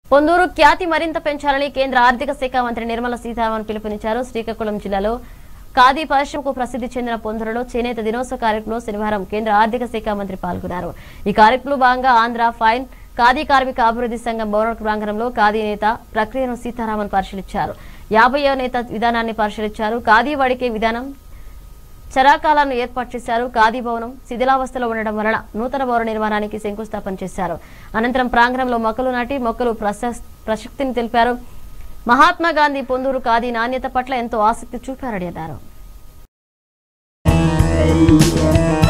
పొందూరు ఖ్యాతి మరింత పెంచాలని కేంద్ర ఆర్థిక శాఖ మంత్రి నిర్మలా సీతారామన్ పిలుపునిచ్చారు శ్రీకాకుళం జిల్లాలో ఖాదీ పరిశ్రమకు ప్రసిద్ధి చెందిన పొందూరులో చేనేత దినోత్సవ కార్యక్రమంలో శనివారం కేంద్ర ఆర్థిక శాఖ మంత్రి పాల్గొన్నారు ఈ కార్యక్రమంలో భాగంగా ఆంధ్ర ఫైన్ ఖాదీ కార్మిక అభివృద్ధి సంఘం భవన ప్రాంగణంలో ఖాదీ నేత ప్రక్రియను సీతారామన్ పరిశీలించారు యాభైవ నేత విధానాన్ని పరిశీలించారు ఖాదీ వాడికే విధానం చరాకాలను ఏర్పాటు చేశారు ఖాదీ భవనం శిథిలావస్థలో ఉండడం వలన నూతన భవన నిర్మాణానికి శంకుస్థాపన చేశారు అనంతరం ప్రాంగణంలో మొక్కలు నాటి మొక్కలు ప్రశస్- ప్రసక్తిని తెలిపారు మహాత్మా గాంధీ పొందూరు ఖాదీ నాణ్యత పట్ల ఎంతో ఆసక్తి చూపారని అన్నారు